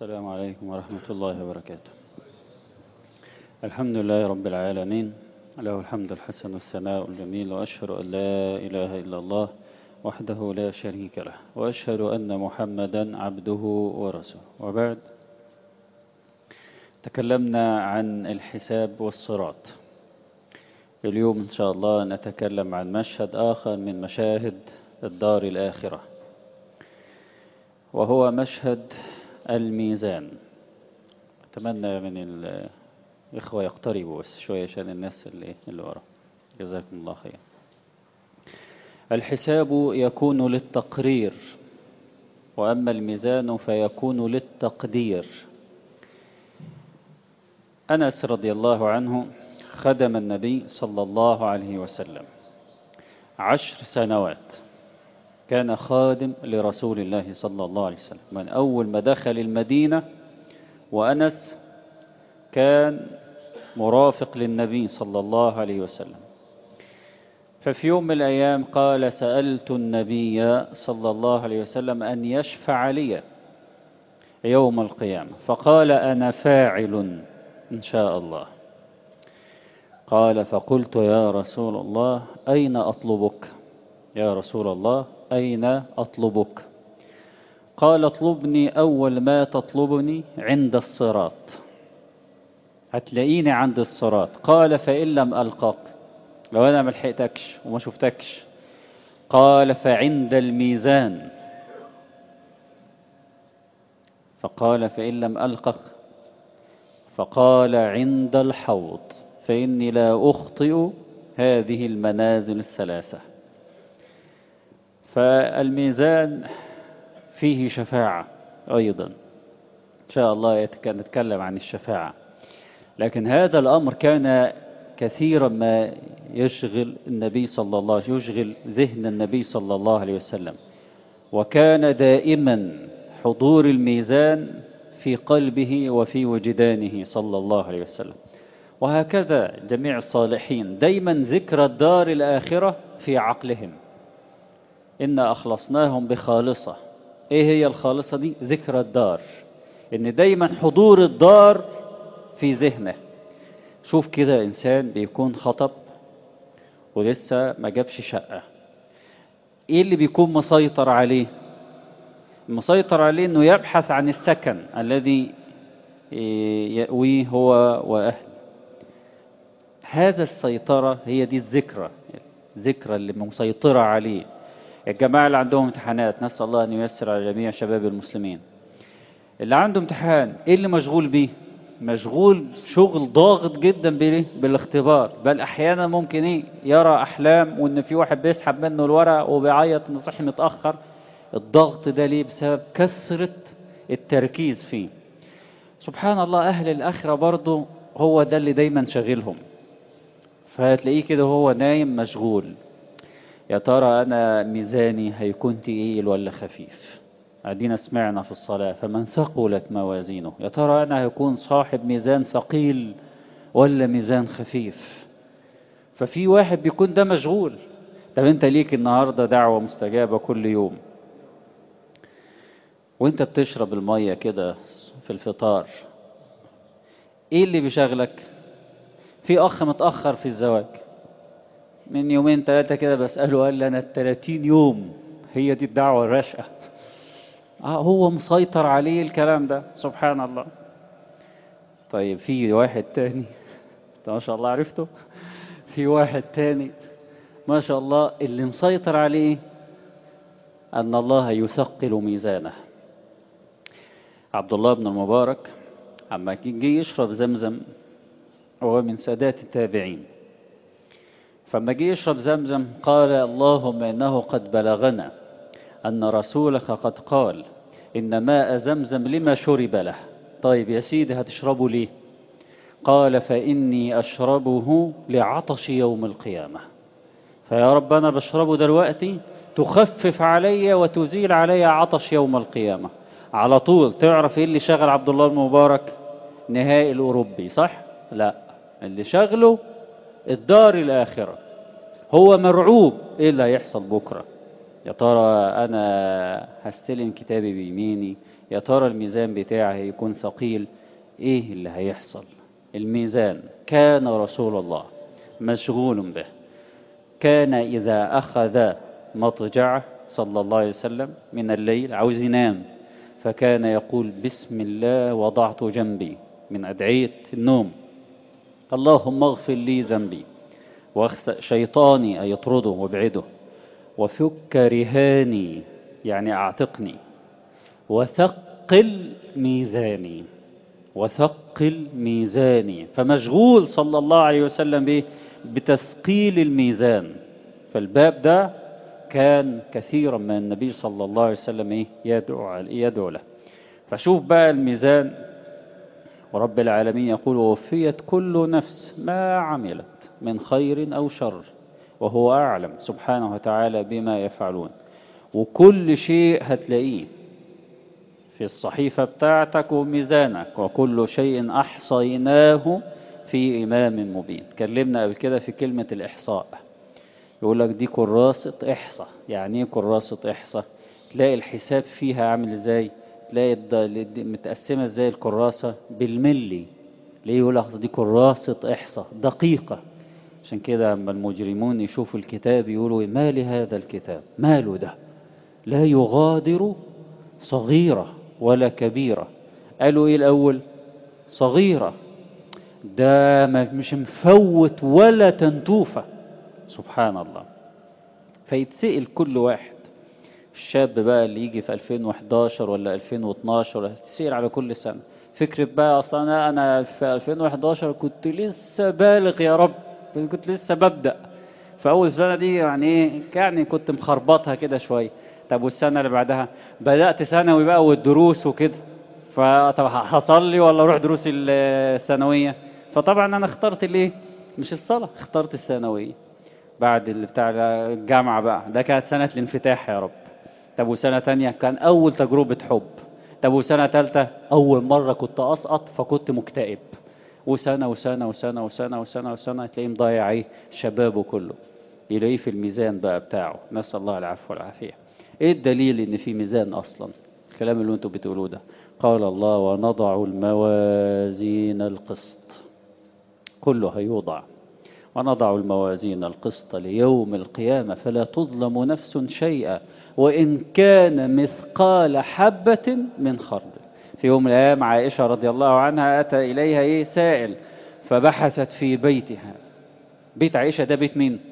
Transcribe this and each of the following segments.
السلام عليكم ورحمة الله وبركاته الحمد لله رب العالمين له الحمد الحسن والثناء الجميل وأشهد أن لا إله إلا الله وحده لا شريك له وأشهد أن محمدا عبده ورسوله وبعد تكلمنا عن الحساب والصراط اليوم إن شاء الله نتكلم عن مشهد آخر من مشاهد الدار الآخرة وهو مشهد الميزان أتمنى من الإخوة يقتربوا بس شوية عشان الناس اللي, اللي ورا جزاكم الله خير الحساب يكون للتقرير وأما الميزان فيكون للتقدير أنس رضي الله عنه خدم النبي صلى الله عليه وسلم عشر سنوات كان خادم لرسول الله صلى الله عليه وسلم من أول ما دخل المدينة وأنس كان مرافق للنبي صلى الله عليه وسلم ففي يوم من الأيام قال سألت النبي صلى الله عليه وسلم أن يشفع لي يوم القيامة فقال أنا فاعل إن شاء الله قال فقلت يا رسول الله أين أطلبك يا رسول الله أين أطلبك قال اطلبني أول ما تطلبني عند الصراط هتلاقيني عند الصراط قال فإن لم ألقاك لو أنا ملحقتكش وما شفتكش قال فعند الميزان فقال فإن لم ألقك فقال عند الحوض فإني لا أخطئ هذه المنازل الثلاثة فالميزان فيه شفاعة أيضا إن شاء الله نتكلم عن الشفاعة لكن هذا الأمر كان كثيرا ما يشغل النبي صلى الله عليه يشغل ذهن النبي صلى الله عليه وسلم وكان دائما حضور الميزان في قلبه وفي وجدانه صلى الله عليه وسلم وهكذا جميع الصالحين دايما ذكر الدار الآخرة في عقلهم إنا أخلصناهم بخالصة إيه هي الخالصة دي ذكر الدار إن دايما حضور الدار في ذهنه شوف كده إنسان بيكون خطب ولسه ما جابش شقة إيه اللي بيكون مسيطر عليه مسيطر عليه إنه يبحث عن السكن الذي يأويه هو وأهله هذا السيطرة هي دي الذكرى الذكرى اللي مسيطرة عليه الجماعة اللي عندهم امتحانات نسأل الله أن ييسر على جميع شباب المسلمين اللي عنده امتحان ايه اللي مشغول بيه مشغول شغل ضاغط جدا بالاختبار بل احيانا ممكن ايه يرى احلام وان في واحد بيسحب منه الورق وبيعيط انه صحي متاخر الضغط ده ليه بسبب كثره التركيز فيه سبحان الله اهل الاخره برضه هو ده اللي دايما شاغلهم فهتلاقيه كده هو نايم مشغول يا ترى أنا ميزاني هيكون تقيل ولا خفيف أدينا سمعنا في الصلاة فمن ثقلت موازينه يا ترى أنا هيكون صاحب ميزان ثقيل ولا ميزان خفيف ففي واحد بيكون ده مشغول طب انت ليك النهاردة دعوة مستجابة كل يوم وانت بتشرب المية كده في الفطار ايه اللي بيشغلك في اخ متأخر في الزواج من يومين ثلاثة كده بسأله قال لي أنا 30 يوم هي دي الدعوة الراشقة آه هو مسيطر عليه الكلام ده سبحان الله طيب في واحد تاني ما شاء الله عرفته في واحد تاني ما شاء الله اللي مسيطر عليه أن الله يثقل ميزانه عبد الله بن المبارك عما جه يشرب زمزم هو من سادات التابعين فما جه يشرب زمزم قال اللهم إنه قد بلغنا أن رسولك قد قال إن ماء زمزم لما شرب له طيب يا سيدي هتشربه ليه قال فإني أشربه لعطش يوم القيامة فيا رب أنا بشربه دلوقتي تخفف علي وتزيل علي عطش يوم القيامة على طول تعرف إيه اللي شغل عبد الله المبارك نهائي الأوروبي صح لا اللي شغله الدار الآخرة هو مرعوب إيه اللي هيحصل بكرة يا ترى أنا هستلم كتابي بيميني يا ترى الميزان بتاعي هيكون ثقيل إيه اللي هيحصل الميزان كان رسول الله مشغول به كان إذا أخذ مضجعه صلى الله عليه وسلم من الليل عاوز ينام فكان يقول بسم الله وضعت جنبي من أدعية النوم اللهم اغفر لي ذنبي وشيطاني يطرده وابعده وفك رهاني يعني أعتقني وثقل ميزاني وثقل ميزاني فمشغول صلى الله عليه وسلم به بتثقيل الميزان فالباب ده كان كثيرا من النبي صلى الله عليه وسلم ايه يدعو يدعو له فشوف بقى الميزان ورب العالمين يقول وفيت كل نفس ما عملت من خير أو شر وهو أعلم سبحانه وتعالى بما يفعلون وكل شيء هتلاقيه في الصحيفة بتاعتك وميزانك وكل شيء أحصيناه في إمام مبين كلمنا قبل كده في كلمة الإحصاء يقول لك دي كراسة إحصاء يعني إيه كراسة إحصاء تلاقي الحساب فيها عامل إزاي تلاقي متقسمة إزاي الكراسة بالملي ليه يقول لك دي كراسة إحصاء دقيقة عشان كده لما المجرمون يشوفوا الكتاب يقولوا ما لهذا الكتاب ماله ده لا يغادر صغيرة ولا كبيرة قالوا ايه الاول صغيرة ده مش مفوت ولا تنتوفة سبحان الله فيتسأل كل واحد الشاب بقى اللي يجي في 2011 ولا 2012 تسأل على كل سنة فكرة بقى اصلا انا في 2011 كنت لسه بالغ يا رب كنت لسه ببدأ فأول سنة دي يعني ايه يعني كنت مخربطها كده شوية طب والسنة اللي بعدها بدأت ثانوي بقى والدروس وكده فطب هصلي ولا اروح دروس الثانوية فطبعا انا اخترت الايه مش الصلاة اخترت الثانوية بعد اللي بتاع الجامعة بقى ده كانت سنة الانفتاح يا رب طب وسنة تانية كان أول تجربة حب طب وسنة تالتة أول مرة كنت أسقط فكنت مكتئب وسنة وسنة وسنة وسنة وسنة وسنة تلاقيه مضيع ايه شبابه كله يلاقيه في الميزان بقى بتاعه نسأل الله العفو والعافية ايه الدليل ان في ميزان اصلا الكلام اللي انتم بتقولوه ده قال الله ونضع الموازين القسط كله هيوضع ونضع الموازين القسط ليوم القيامة فلا تظلم نفس شيئا وإن كان مثقال حبة من خردل في يوم من الأيام عائشة رضي الله عنها أتى إليها إيه سائل فبحثت في بيتها بيت عائشة ده بيت مين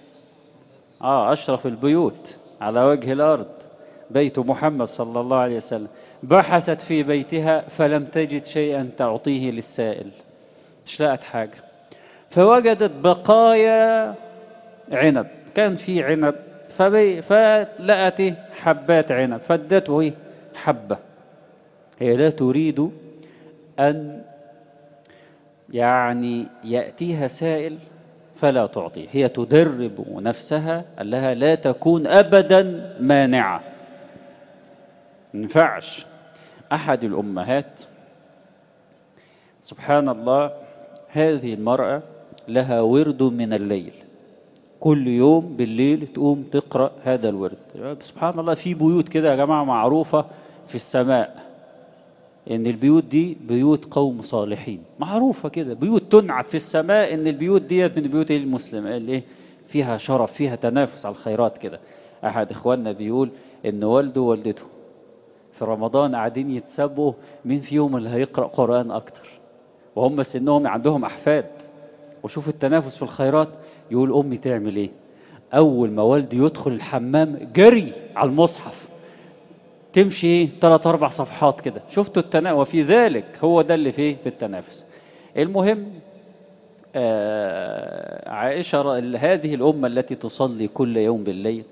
آه أشرف البيوت على وجه الأرض بيت محمد صلى الله عليه وسلم بحثت في بيتها فلم تجد شيئا تعطيه للسائل مش لقت حاجة فوجدت بقايا عنب كان في عنب فبي فلقت حبات عنب فادته حبة هي لا تريد أن يعني يأتيها سائل فلا تعطيه هي تدرب نفسها لها لا تكون أبدا مانعة ينفعش أحد الأمهات سبحان الله هذه المرأة لها ورد من الليل كل يوم بالليل تقوم تقرأ هذا الورد سبحان الله في بيوت كده يا جماعة معروفة في السماء ان البيوت دي بيوت قوم صالحين معروفة كده بيوت تنعت في السماء ان البيوت ديت من بيوت المسلم اللي فيها شرف فيها تنافس على الخيرات كده احد اخواننا بيقول ان والده ووالدته في رمضان قاعدين يتسابوا مين فيهم اللي هيقرأ قرآن اكتر وهم سنهم عندهم احفاد وشوف التنافس في الخيرات يقول امي تعمل ايه اول ما والدي يدخل الحمام جري على المصحف تمشي ايه ثلاث اربع صفحات كده شفتوا التنافس وفي ذلك هو ده اللي فيه في التنافس المهم آه عائشة هذه الأمة التي تصلي كل يوم بالليل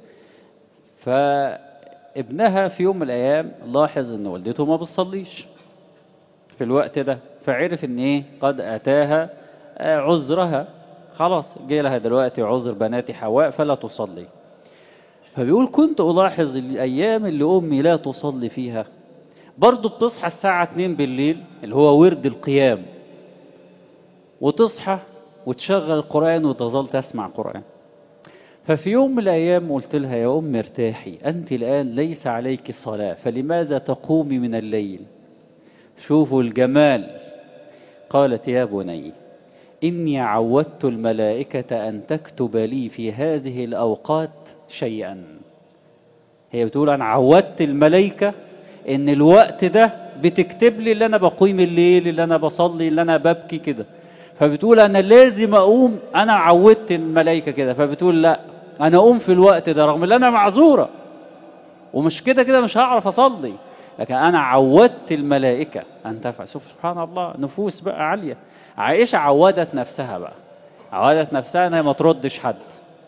فابنها في يوم من الأيام لاحظ أن والدته ما بتصليش في الوقت ده فعرف أن إيه قد أتاها آه عذرها خلاص جه لها دلوقتي عذر بنات حواء فلا تصلي فبيقول كنت ألاحظ الأيام اللي أمي لا تصلي فيها برضه بتصحى الساعة 2 بالليل اللي هو ورد القيام وتصحى وتشغل القرآن وتظل تسمع قرآن ففي يوم من الأيام قلت لها يا أم ارتاحي أنت الآن ليس عليك صلاة فلماذا تقومي من الليل شوفوا الجمال قالت يا بني إني عودت الملائكة أن تكتب لي في هذه الأوقات شيئا هي بتقول أنا عودت الملائكة إن الوقت ده بتكتب لي اللي أنا بقيم الليل اللي أنا بصلي اللي أنا ببكي كده فبتقول أنا لازم أقوم أنا عودت الملائكة كده فبتقول لا أنا أقوم في الوقت ده رغم ان أنا معذورة ومش كده كده مش هعرف أصلي لكن أنا عودت الملائكة أن تفعل شوف سبحان الله نفوس بقى عالية عائشة عودت نفسها بقى عودت نفسها أنها ما تردش حد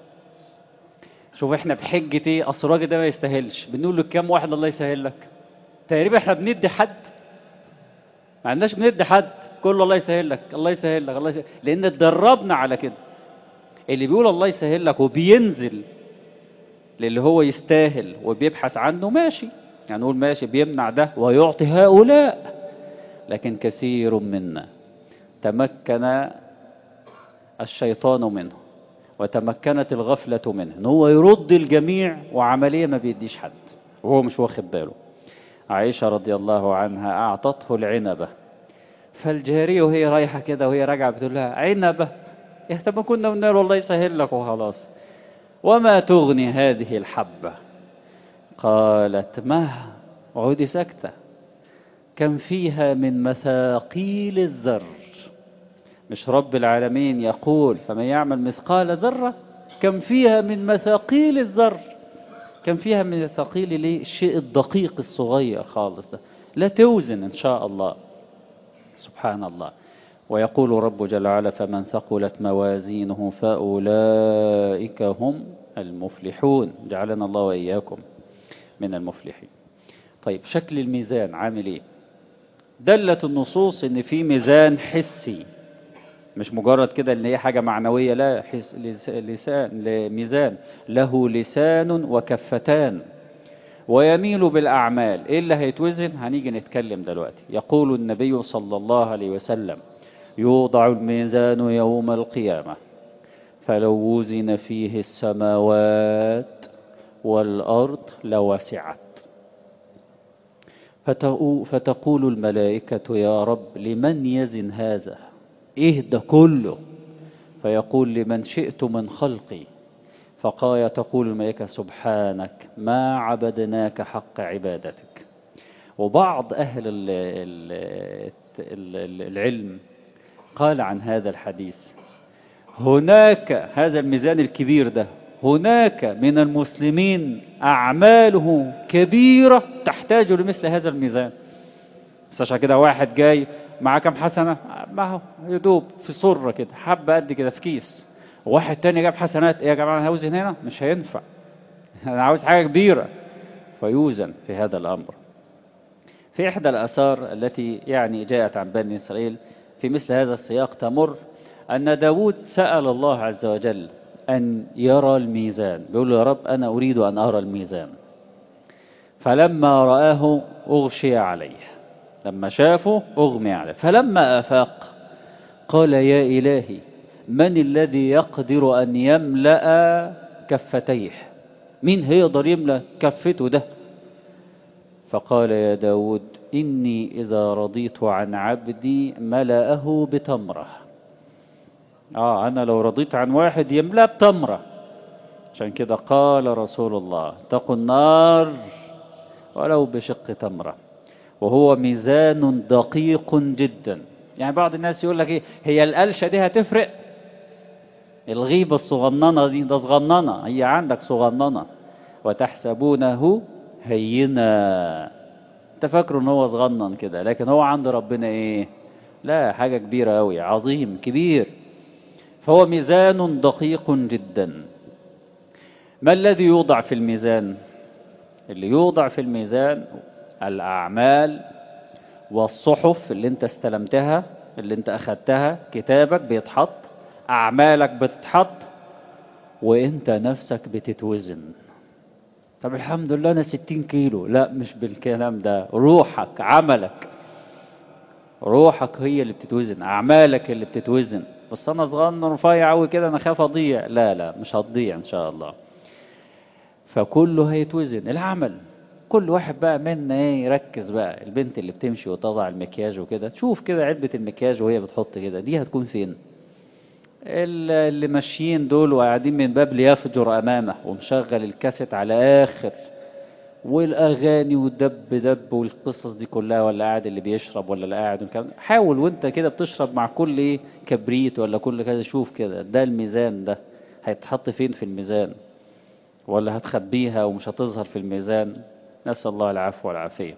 شوف احنا بحجة ايه اصل الراجل ده ما يستاهلش بنقول له كام واحد الله يسهل لك تقريبا احنا بندي حد ما عندناش بندي حد كله الله يسهل لك الله يسهل لك الله يسهل لان اتدربنا على كده اللي بيقول الله يسهل لك وبينزل للي هو يستاهل وبيبحث عنه ماشي يعني نقول ماشي بيمنع ده ويعطي هؤلاء لكن كثير منا تمكن الشيطان منه وتمكنت الغفلة منه ان هو يرد الجميع وعملية ما بيديش حد وهو مش واخد باله عائشة رضي الله عنها أعطته العنبة فالجارية وهي رايحة كده وهي راجعة بتقول لها عنبة يا طب ما كنا قلنا له الله يسهل لك وخلاص وما تغني هذه الحبة قالت ما عودي سكتة كم فيها من مثاقيل الذر مش رب العالمين يقول فمن يعمل مثقال ذرة كم فيها من مثاقيل الذر كم فيها من مثاقيل ليه الشيء الدقيق الصغير خالص ده لا توزن إن شاء الله سبحان الله ويقول رب جل وعلا فمن ثقلت موازينه فأولئك هم المفلحون جعلنا الله وإياكم من المفلحين طيب شكل الميزان عامل ايه دلت النصوص ان في ميزان حسي مش مجرد كده ان هي حاجة معنوية لا حس لسان ميزان له لسان وكفتان ويميل بالأعمال إيه اللي هيتوزن هنيجي نتكلم دلوقتي يقول النبي صلى الله عليه وسلم يوضع الميزان يوم القيامة فلو وزن فيه السماوات والأرض لوسعت فتقول الملائكة يا رب لمن يزن هذا إيه ده كله فيقول لمن شئت من خلقي فقال تقول الملائكة سبحانك ما عبدناك حق عبادتك وبعض أهل العلم قال عن هذا الحديث هناك هذا الميزان الكبير ده هناك من المسلمين أعماله كبيرة تحتاج لمثل هذا الميزان عشان كده واحد جاي معاه كام حسنة معه يدوب في صرة كده حبة قد كده في كيس واحد تاني جاب حسنات ايه يا جماعة انا هوزن هنا مش هينفع انا عاوز حاجة كبيرة فيوزن في هذا الأمر في إحدى الآثار التي يعني جاءت عن بني إسرائيل في مثل هذا السياق تمر أن داود سأل الله عز وجل أن يرى الميزان بيقول له يا رب أنا أريد أن أرى الميزان فلما رآه أغشي عليه لما شافه أغمي عليه فلما أفاق قال يا إلهي من الذي يقدر أن يملأ كفتيه مين هيقدر يملأ كفته ده فقال يا داود إني إذا رضيت عن عبدي ملأه بتمرة آه أنا لو رضيت عن واحد يملأ بتمرة عشان كده قال رسول الله اتقوا النار ولو بشق تمرة وهو ميزان دقيق جدا يعني بعض الناس يقول لك ايه هي القلشة دي هتفرق الغيبة الصغننة دي ده صغننة هي عندك صغننة وتحسبونه هينا انت فاكره ان هو صغنن كده لكن هو عند ربنا ايه لا حاجة كبيرة قوي عظيم كبير فهو ميزان دقيق جدا ما الذي يوضع في الميزان اللي يوضع في الميزان الأعمال والصحف اللي انت استلمتها اللي انت أخدتها كتابك بيتحط أعمالك بتتحط وانت نفسك بتتوزن طب الحمد لله أنا ستين كيلو لا مش بالكلام ده روحك عملك روحك هي اللي بتتوزن أعمالك اللي بتتوزن بس انا صغنن رفيع قوي كده انا خاف اضيع لا لا مش هتضيع ان شاء الله فكله هيتوزن العمل كل واحد بقى منا ايه يركز بقى البنت اللي بتمشي وتضع المكياج وكده تشوف كده علبة المكياج وهي بتحط كده دي هتكون فين اللي ماشيين دول وقاعدين من باب ليفجر امامه ومشغل الكاسيت على اخر والاغاني والدب دب والقصص دي كلها ولا قاعد اللي بيشرب ولا اللي قاعد والكلام ده. حاول وانت كده بتشرب مع كل ايه كبريت ولا كل كده شوف كده ده الميزان ده هيتحط فين في الميزان ولا هتخبيها ومش هتظهر في الميزان نسأل الله العفو والعافية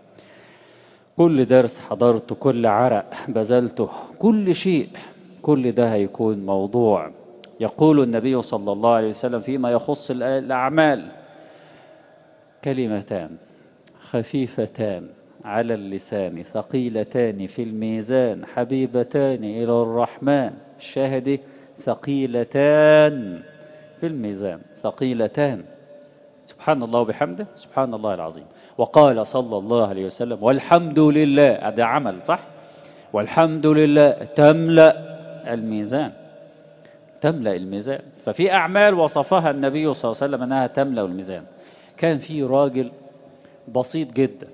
كل درس حضرته كل عرق بذلته كل شيء كل ده هيكون موضوع يقول النبي صلى الله عليه وسلم فيما يخص الأعمال كلمتان خفيفتان على اللسان ثقيلتان في الميزان حبيبتان إلى الرحمن الشاهد ثقيلتان في الميزان ثقيلتان سبحان الله وبحمده سبحان الله العظيم وقال صلى الله عليه وسلم والحمد لله هذا عمل صح والحمد لله تملأ الميزان تملأ الميزان ففي أعمال وصفها النبي صلى الله عليه وسلم أنها تملأ الميزان كان في راجل بسيط جدا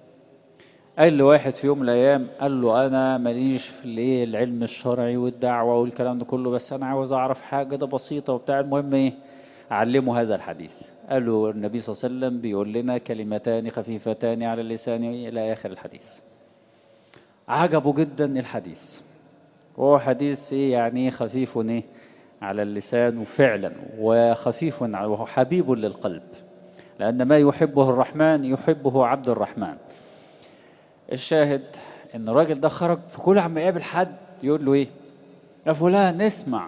قال له واحد في يوم من الأيام قال له أنا ماليش في الايه العلم الشرعي والدعوة والكلام ده كله بس أنا عاوز أعرف حاجة ده بسيطة وبتاع المهم إيه علمه هذا الحديث قال له النبي صلى الله عليه وسلم بيقول لنا كلمتان خفيفتان على اللسان إلى آخر الحديث عجبه جدا الحديث وهو حديث إيه يعني خفيف إيه على اللسان فعلا وخفيف وهو حبيب للقلب لأن ما يحبه الرحمن يحبه عبد الرحمن الشاهد ان الراجل ده خرج في كل عم يقابل حد يقول له ايه يا فلان اسمع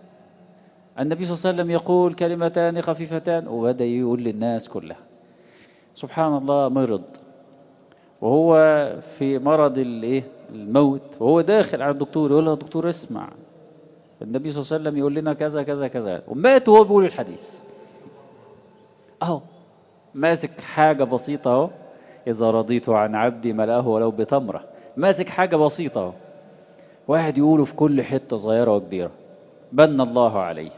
النبي صلى الله عليه وسلم يقول كلمتان خفيفتان وبدأ يقول للناس كلها سبحان الله مرض وهو في مرض الايه الموت وهو داخل على الدكتور يقول له دكتور اسمع النبي صلى الله عليه وسلم يقول لنا كذا كذا كذا ومات وهو بيقول الحديث اهو ماسك حاجة بسيطة اهو إذا رضيت عن عبدي ملأه ولو بتمرة ماسك حاجة بسيطة اهو واحد يقوله في كل حتة صغيرة وكبيرة بن الله عليه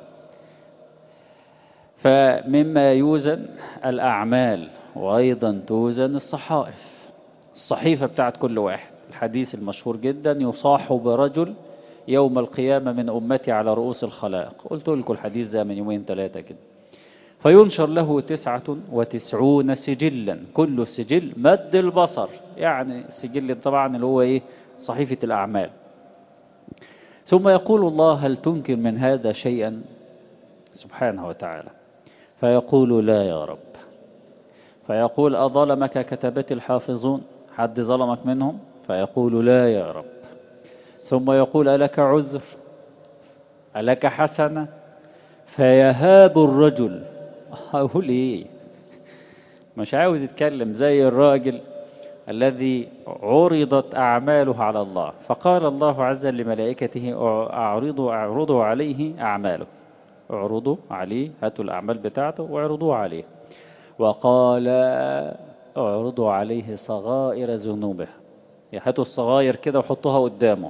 فمما يوزن الأعمال وأيضا توزن الصحائف الصحيفة بتاعت كل واحد الحديث المشهور جدا يصاح برجل يوم القيامة من أمتي على رؤوس الخلائق قلت لكم الحديث ده من يومين ثلاثة كده فينشر له تسعة وتسعون سجلا كل سجل مد البصر يعني السجل طبعا اللي هو ايه صحيفة الأعمال ثم يقول الله هل تنكر من هذا شيئا سبحانه وتعالى فيقول لا يا رب فيقول أظلمك كتبت الحافظون حد ظلمك منهم فيقول لا يا رب ثم يقول ألك عذر ألك حسنة فيهاب الرجل أقول إيه مش عاوز يتكلم زي الراجل الذي عرضت أعماله على الله فقال الله عز لملائكته أعرضوا, أعرضوا عليه أعماله اعرضوا عليه هاتوا الأعمال بتاعته واعرضوا عليه وقال اعرضوا عليه صغائر ذنوبه هاتوا الصغائر كده وحطوها قدامه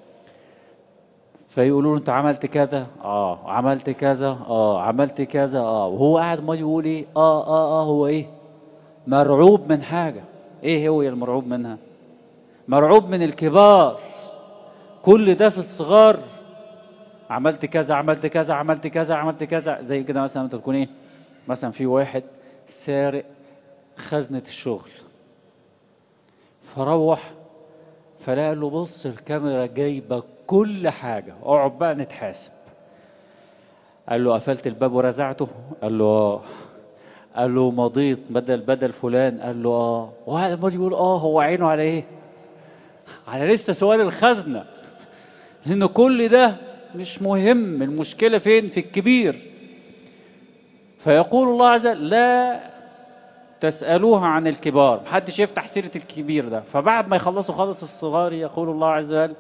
فيقولوا له انت عملت كذا اه عملت كذا اه عملت كذا اه وهو قاعد ما يقول ايه اه اه اه هو ايه مرعوب من حاجة ايه هو المرعوب منها مرعوب من الكبار كل ده في الصغار عملت كذا عملت كذا عملت كذا عملت كذا زي كده مثلا انت تكون ايه مثلا في واحد سارق خزنة الشغل فروح فلقى له بص الكاميرا جايبه كل حاجة اقعد بقى نتحاسب قال له قفلت الباب ورزعته قال له اه قال له مضيت بدل بدل فلان قال له اه وهذا ما يقول اه هو عينه على ايه على لسه سؤال الخزنة لان كل ده مش مهم المشكلة فين في الكبير فيقول الله عز وجل لا تسألوها عن الكبار محدش يفتح سيرة الكبير ده فبعد ما يخلصوا خالص الصغار يقول الله عز وجل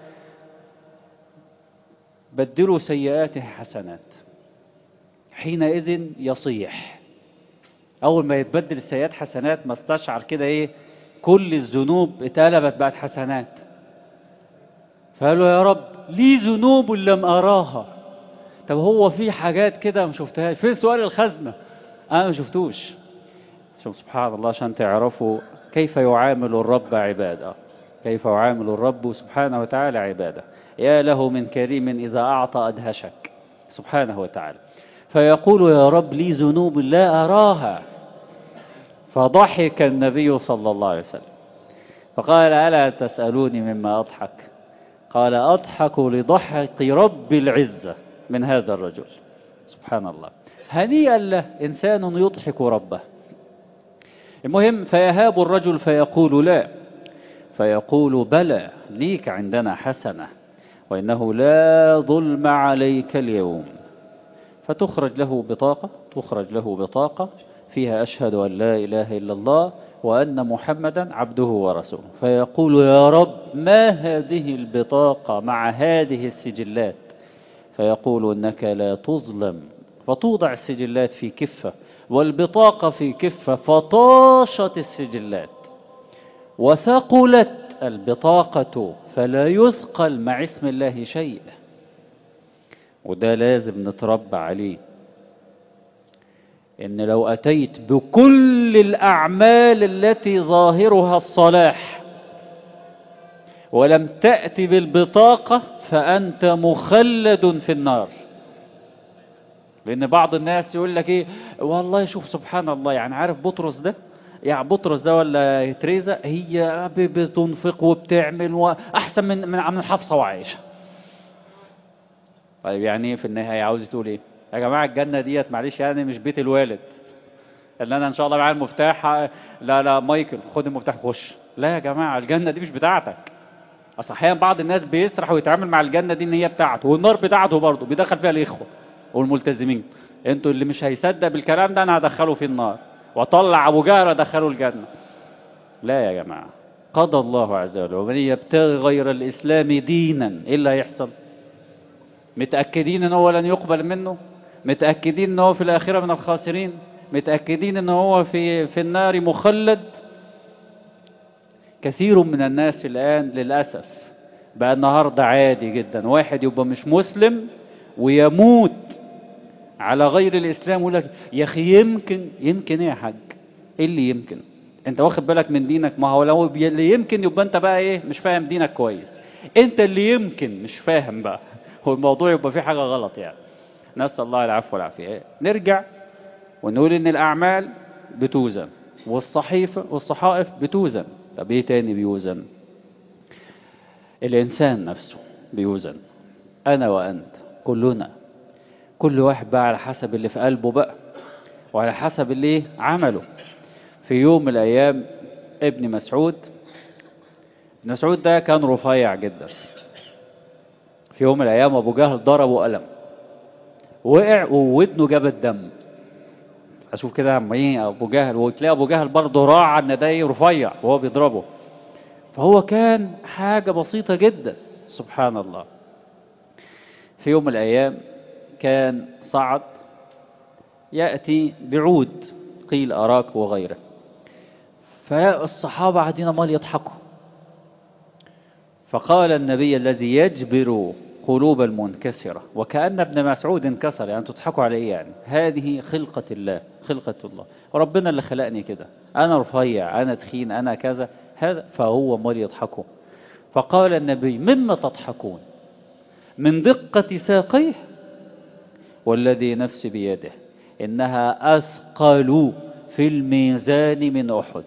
بدلوا سيئاته حسنات حينئذ يصيح أول ما يتبدل السيئات حسنات ما استشعر كده إيه كل الذنوب اتقلبت بقت حسنات فقال له يا رب لي ذنوب لم أراها طب هو في حاجات كده ما شفتهاش فين سؤال الخزنة أنا ما شفتوش شوف سبحان الله عشان تعرفوا كيف يعامل الرب عباده كيف يعامل الرب سبحانه وتعالى عباده يا له من كريم إذا أعطى أدهشك سبحانه وتعالى فيقول يا رب لي ذنوب لا أراها فضحك النبي صلى الله عليه وسلم فقال ألا تسألوني مما أضحك قال أضحك لضحك رب العزة من هذا الرجل سبحان الله هنيئا له إنسان يضحك ربه المهم فيهاب الرجل فيقول لا فيقول بلى ليك عندنا حسنة وإنه لا ظلم عليك اليوم فتخرج له بطاقة تخرج له بطاقة فيها أشهد أن لا إله إلا الله وأن محمدا عبده ورسوله فيقول يا رب ما هذه البطاقة مع هذه السجلات فيقول إنك لا تظلم فتوضع السجلات في كفة والبطاقة في كفة فطاشت السجلات وثقلت البطاقة فلا يثقل مع اسم الله شيء وده لازم نتربى عليه ان لو اتيت بكل الاعمال التي ظاهرها الصلاح ولم تأتي بالبطاقة فأنت مخلد في النار لأن بعض الناس يقول لك إيه والله شوف سبحان الله يعني عارف بطرس ده يعني بطرس ده ولا تريزا هي بتنفق وبتعمل وأحسن من من من حفصة وعائشة طيب يعني في النهاية عاوز تقول إيه يا جماعة الجنة ديت معلش يعني مش بيت الوالد اللي أنا إن شاء الله معايا المفتاح لا لا مايكل خد المفتاح خش لا يا جماعة الجنة دي مش بتاعتك اصل احيانا بعض الناس بيسرح ويتعامل مع الجنه دي ان هي بتاعته والنار بتاعته برضه بيدخل فيها الاخوه والملتزمين انتوا اللي مش هيصدق بالكلام ده انا هدخله في النار واطلع ابو جهل ادخله الجنه لا يا جماعه قضى الله عز وجل ومن يبتغي غير الاسلام دينا ايه اللي هيحصل متاكدين ان هو لن يقبل منه متاكدين ان هو في الاخره من الخاسرين متاكدين ان هو في في النار مخلد كثير من الناس الآن للأسف بقى النهاردة عادي جدا واحد يبقى مش مسلم ويموت على غير الإسلام يقول لك يا أخي يمكن يمكن إيه يا حاج إيه اللي يمكن أنت واخد بالك من دينك ما هو لو اللي يمكن يبقى أنت بقى إيه مش فاهم دينك كويس أنت اللي يمكن مش فاهم بقى هو الموضوع يبقى فيه حاجة غلط يعني نسأل الله العفو والعافية نرجع ونقول إن الأعمال بتوزن والصحيفة والصحائف بتوزن طب ايه تاني بيوزن الانسان نفسه بيوزن انا وانت كلنا كل واحد بقى على حسب اللي في قلبه بقى وعلى حسب اللي عمله في يوم من الايام ابن مسعود ابن مسعود ده كان رفيع جدا في يوم من الايام ابو جهل ضربه قلم وقع وودنه جابت دم اشوف كده عم ايه ابو جهل وتلاقي ابو جهل برضه راعى ان ده رفيع وهو بيضربه فهو كان حاجه بسيطه جدا سبحان الله في يوم من الايام كان صعد ياتي بعود قيل اراك وغيره فالصحابه قاعدين امال يضحكوا فقال النبي الذي يجبر قلوب المنكسرة وكأن ابن مسعود انكسر يعني تضحكوا على ايه يعني هذه خلقة الله خلقة الله ربنا اللي خلقني كده أنا رفيع أنا تخين أنا كذا هذا فهو مال يضحكوا فقال النبي مما تضحكون من دقة ساقيه والذي نفسي بيده إنها أثقل في الميزان من أحد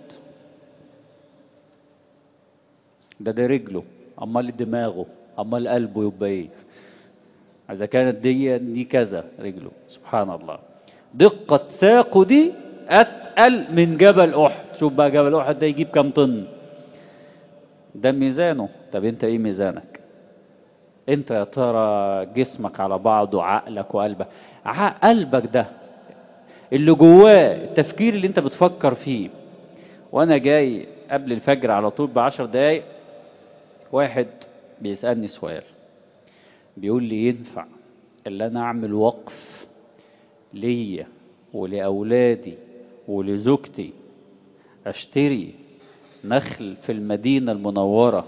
ده ده رجله أمال دماغه أمال قلبه يبقى إيه إذا كانت دي دي كذا رجله سبحان الله دقة ساقه دي أتقل من جبل أحد شوف بقى جبل أحد ده يجيب كام طن ده ميزانه طب أنت إيه ميزانك أنت يا ترى جسمك على بعضه عقلك وقلبك قلبك ده اللي جواه التفكير اللي أنت بتفكر فيه وأنا جاي قبل الفجر على طول بعشر دقايق واحد بيسألني سؤال بيقول لي ينفع اللي أنا أعمل وقف ليا ولأولادي ولزوجتي أشتري نخل في المدينة المنورة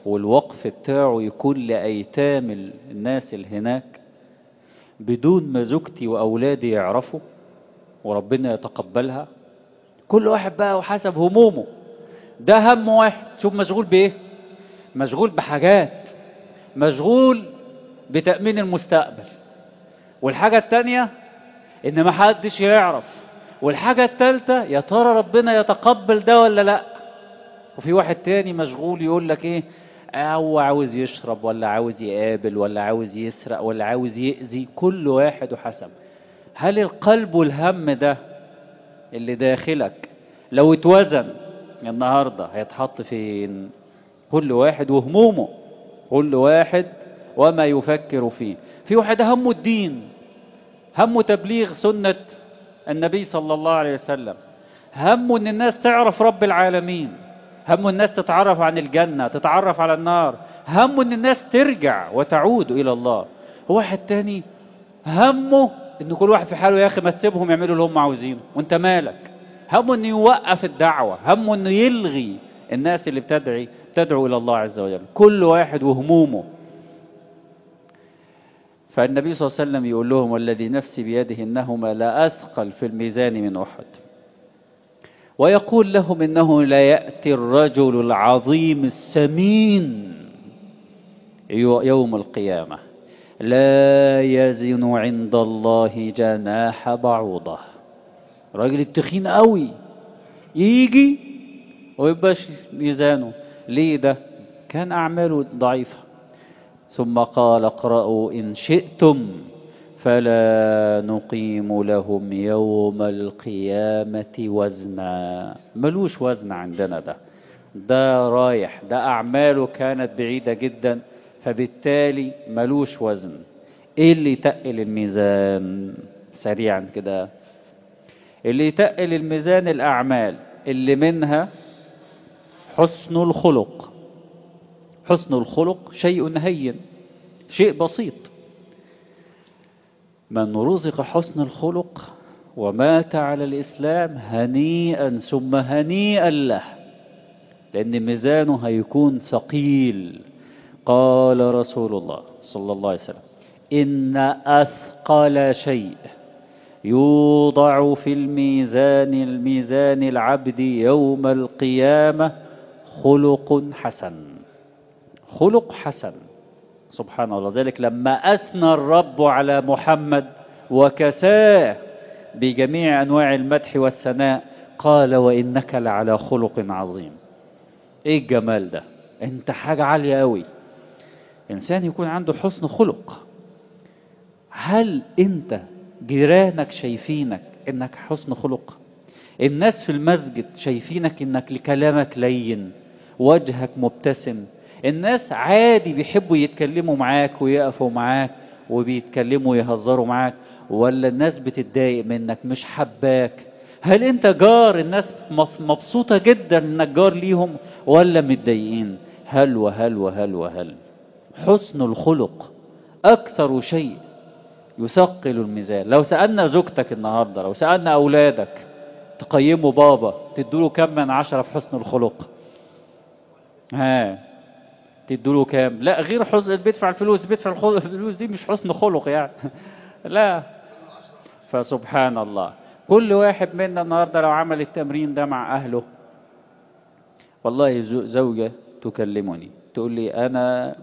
والوقف بتاعه يكون لأيتام الناس اللي هناك بدون ما زوجتي وأولادي يعرفوا وربنا يتقبلها كل واحد بقى وحسب همومه ده هم واحد شوف مشغول بإيه مشغول بحاجات مشغول بتأمين المستقبل والحاجة التانية إن ما حدش يعرف والحاجة التالتة يا ترى ربنا يتقبل ده ولا لأ وفي واحد تاني مشغول يقول لك إيه هو عاوز يشرب ولا عاوز يقابل ولا عاوز يسرق ولا عاوز يأذي كل واحد وحسب هل القلب والهم ده اللي داخلك لو اتوزن النهاردة هيتحط فين كل واحد وهمومه كل واحد وما يفكر فيه في واحد همه الدين همه تبليغ سنة النبي صلى الله عليه وسلم همه ان الناس تعرف رب العالمين همه الناس تتعرف عن الجنة تتعرف على النار همه ان الناس ترجع وتعود الى الله واحد تاني همه ان كل واحد في حاله يا اخي ما تسيبهم يعملوا اللي هم عاوزينه وانت مالك همه انه يوقف الدعوة همه انه يلغي الناس اللي بتدعي تدعو الى الله عز وجل كل واحد وهمومه فالنبي صلى الله عليه وسلم يقول لهم والذي نفسي بيده إنهما لا أثقل في الميزان من أحد ويقول لهم إنه لا يأتي الرجل العظيم السمين يوم القيامة لا يزن عند الله جناح بعوضة راجل التخين قوي يجي ويبقاش ميزانه ليه ده كان أعماله ضعيفة ثم قال اقرأوا إن شئتم فلا نقيم لهم يوم القيامة وزنا ملوش وزن عندنا ده ده رايح ده أعماله كانت بعيدة جدا فبالتالي ملوش وزن ايه اللي يتقل الميزان سريعا كده اللي يتقل الميزان الأعمال اللي منها حسن الخلق حسن الخلق شيء هين شيء بسيط من رزق حسن الخلق ومات على الإسلام هنيئا ثم هنيئا له لأن ميزانه هيكون ثقيل قال رسول الله صلى الله عليه وسلم إن أثقل شيء يوضع في الميزان الميزان العبد يوم القيامة خلق حسن خلق حسن سبحان الله ذلك لما أثنى الرب على محمد وكساه بجميع أنواع المدح والثناء قال وإنك لعلى خلق عظيم إيه الجمال ده أنت حاجة عالية قوي إنسان يكون عنده حسن خلق هل أنت جيرانك شايفينك إنك حسن خلق الناس في المسجد شايفينك إنك لكلامك لين وجهك مبتسم الناس عادي بيحبوا يتكلموا معاك ويقفوا معاك وبيتكلموا يهزروا معاك ولا الناس بتتضايق منك مش حباك هل انت جار الناس مبسوطة جدا انك جار ليهم ولا متضايقين هل وهل وهل وهل حسن الخلق اكثر شيء يثقل الميزان لو سألنا زوجتك النهاردة لو سألنا اولادك تقيموا بابا تدوله كم من عشرة في حسن الخلق ها تدوله كام لا غير حسن بيدفع الفلوس بيدفع الفلوس دي مش حسن خلق يعني لا فسبحان الله كل واحد منا النهاردة لو عمل التمرين ده مع أهله والله زوجة تكلمني تقول لي أنا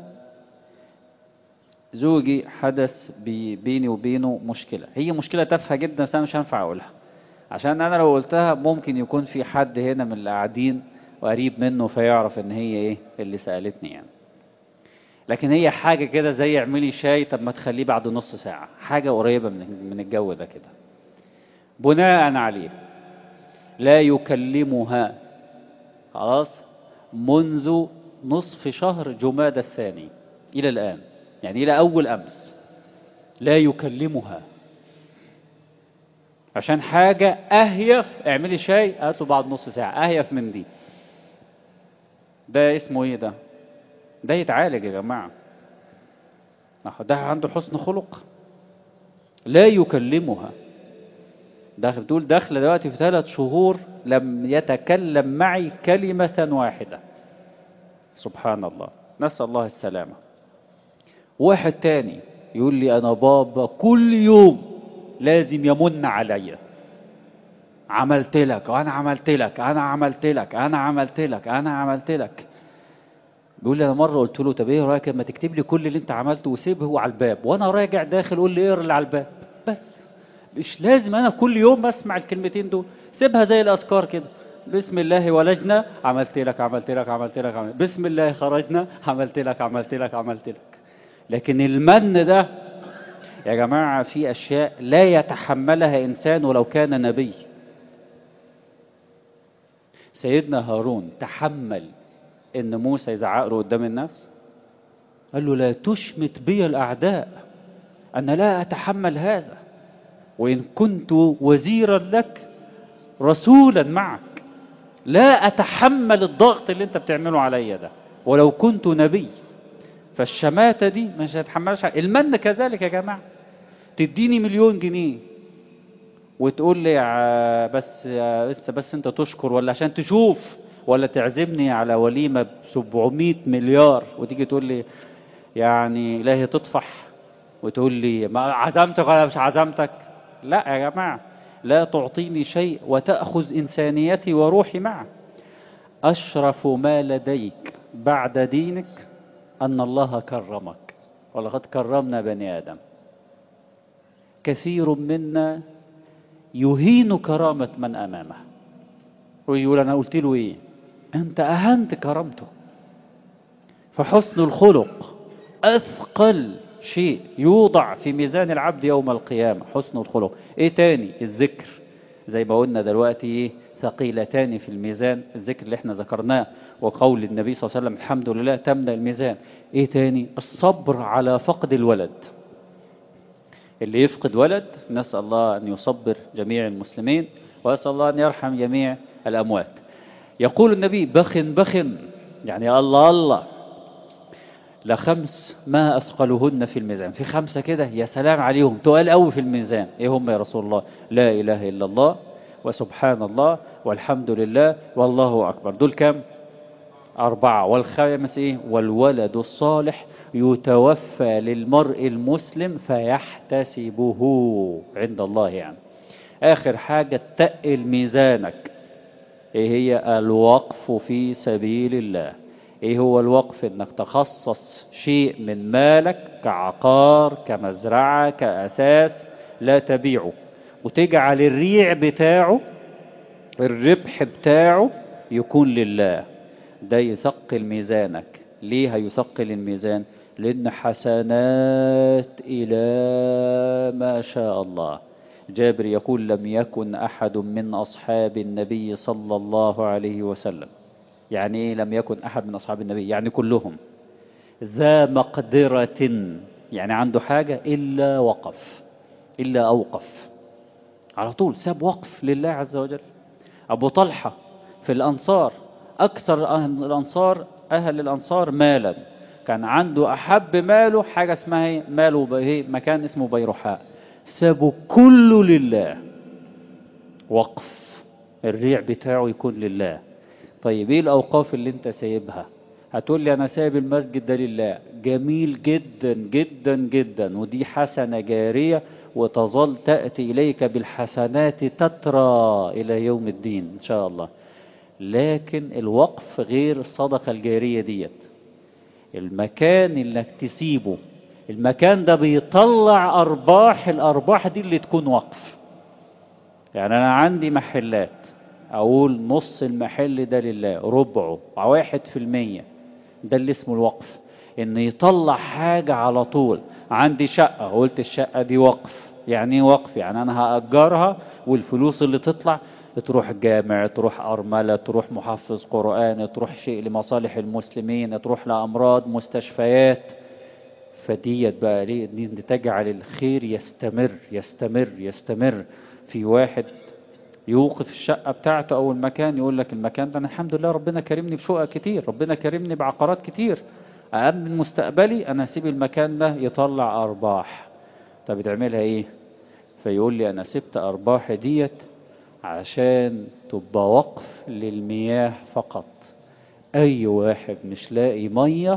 زوجي حدث بيني وبينه مشكلة هي مشكلة تافهة جدا بس أنا مش هنفع أقولها عشان أنا لو قلتها ممكن يكون في حد هنا من اللي قاعدين وقريب منه فيعرف ان هي ايه اللي سألتني يعني لكن هي حاجة كده زي اعملي شاي طب ما تخليه بعد نص ساعة حاجة قريبة من من الجو ده كده بناء عليه لا يكلمها خلاص منذ نصف شهر جماد الثاني إلى الآن يعني إلى أول أمس لا يكلمها عشان حاجة أهيف اعملي شاي قالت له بعد نص ساعة أهيف من دي ده اسمه ايه ده ده يتعالج يا جماعة ده عنده حسن خلق لا يكلمها داخل بتقول داخل دلوقتي في ثلاث شهور لم يتكلم معي كلمة واحدة سبحان الله نسأل الله السلامة واحد تاني يقول لي أنا بابا كل يوم لازم يمن عليا عملت لك وأنا عملت لك أنا عملت لك أنا عملت لك أنا عملت لك بيقول لي أنا مرة قلت له طب إيه رأيك لما تكتب لي كل اللي أنت عملته وسيبه على الباب وأنا راجع داخل قول لي اقرا اللي على الباب بس مش لازم أنا كل يوم أسمع الكلمتين دول سيبها زي الأذكار كده بسم الله ولجنا عملت لك عملت لك عملت لك عملت بسم الله خرجنا عملت لك عملت لك عملت لك لكن المن ده يا جماعة في أشياء لا يتحملها إنسان ولو كان نبي سيدنا هارون تحمل إن موسى يزعق له قدام الناس قال له لا تشمت بي الأعداء أنا لا أتحمل هذا وإن كنت وزيرا لك رسولا معك لا أتحمل الضغط اللي أنت بتعمله عليا ده ولو كنت نبي فالشماتة دي مش هتحملش المن كذلك يا جماعة تديني مليون جنيه وتقول لي بس بس بس انت تشكر ولا عشان تشوف ولا تعزمني على وليمة ب 700 مليار وتيجي تقول لي يعني إلهي تطفح وتقول لي ما عزمتك ولا مش عزمتك لا يا جماعة لا تعطيني شيء وتأخذ إنسانيتي وروحي معك أشرف ما لديك بعد دينك أن الله كرمك ولقد كرمنا بني آدم كثير منا يهين كرامة من أمامه ويقول أنا قلت له إيه أنت أهنت كرامته فحسن الخلق أثقل شيء يوضع في ميزان العبد يوم القيامة حسن الخلق إيه تاني الذكر زي ما قلنا دلوقتي إيه ثقيلتان في الميزان الذكر اللي احنا ذكرناه وقول النبي صلى الله عليه وسلم الحمد لله تمنى الميزان ايه تاني الصبر على فقد الولد اللي يفقد ولد نسأل الله أن يصبر جميع المسلمين وأسأل الله أن يرحم جميع الأموات يقول النبي بخ بخ يعني الله الله لخمس ما أثقلهن في الميزان في خمسة كده يا سلام عليهم تقال قوي في الميزان إيه هم يا رسول الله لا إله إلا الله وسبحان الله والحمد لله والله أكبر دول كم أربعة والخامس إيه والولد الصالح يتوفى للمرء المسلم فيحتسبه عند الله يعني آخر حاجة تقل ميزانك إيه هي الوقف في سبيل الله إيه هو الوقف إنك تخصص شيء من مالك كعقار كمزرعة كأساس لا تبيعه وتجعل الريع بتاعه الربح بتاعه يكون لله ده يثقل ميزانك ليه هيثقل الميزان لأن حسنات إلى ما شاء الله جابر يقول لم يكن أحد من أصحاب النبي صلى الله عليه وسلم يعني إيه لم يكن أحد من أصحاب النبي يعني كلهم ذا مقدرة يعني عنده حاجة إلا وقف إلا أوقف على طول ساب وقف لله عز وجل أبو طلحة في الأنصار أكثر أهل الأنصار أهل الأنصار مالا كان عنده أحب ماله حاجة اسمها ايه ماله به مكان اسمه بيرحاء سابه كله لله وقف الريع بتاعه يكون لله طيب ايه الأوقاف اللي انت سايبها هتقول لي أنا سايب المسجد ده لله جميل جدا جدا جدا ودي حسنة جارية وتظل تأتي إليك بالحسنات تترى إلى يوم الدين إن شاء الله لكن الوقف غير الصدقة الجارية ديت المكان اللي تسيبه المكان ده بيطلع أرباح الأرباح دي اللي تكون وقف يعني أنا عندي محلات أقول نص المحل ده لله ربعه واحد في المية ده اللي اسمه الوقف إن يطلع حاجة على طول عندي شقة قلت الشقة دي وقف يعني ايه وقف يعني أنا هأجرها والفلوس اللي تطلع تروح جامع تروح أرملة تروح محفظ قرآن تروح شيء لمصالح المسلمين تروح لأمراض مستشفيات فديت بقى ليه دي تجعل الخير يستمر يستمر يستمر في واحد يوقف الشقة بتاعته أو المكان يقول لك المكان ده أنا الحمد لله ربنا كرمني بشقق كتير ربنا كرمني بعقارات كتير أأمن مستقبلي أنا هسيب المكان ده يطلع أرباح طب بتعملها إيه فيقول لي أنا سبت أرباح ديت عشان تبقى وقف للمياه فقط أي واحد مش لاقي مية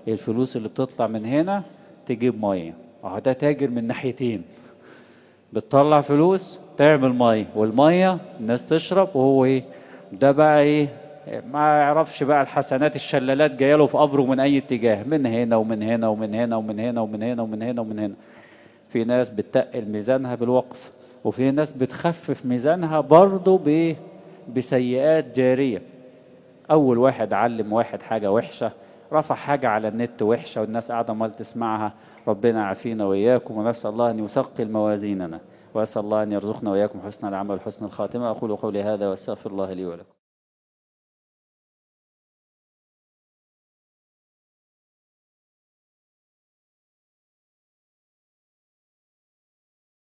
الفلوس اللي بتطلع من هنا تجيب مية اهو ده تاجر من ناحيتين بتطلع فلوس تعمل مية والمية الناس تشرب وهو ايه ده بقى ايه ما يعرفش بقى الحسنات الشلالات جايه له في قبره من اي اتجاه من هنا ومن هنا ومن هنا ومن هنا ومن هنا ومن هنا ومن هنا في ناس بتقل ميزانها بالوقف وفي ناس بتخفف ميزانها برضه بايه بسيئات جاريه اول واحد علم واحد حاجه وحشه رفع حاجه على النت وحشه والناس قاعده مال تسمعها ربنا يعافينا واياكم ونسال الله ان يثقل موازيننا واسال الله ان يرزقنا واياكم حسن العمل وحسن الخاتمه اقول قولي هذا واستغفر الله لي ولكم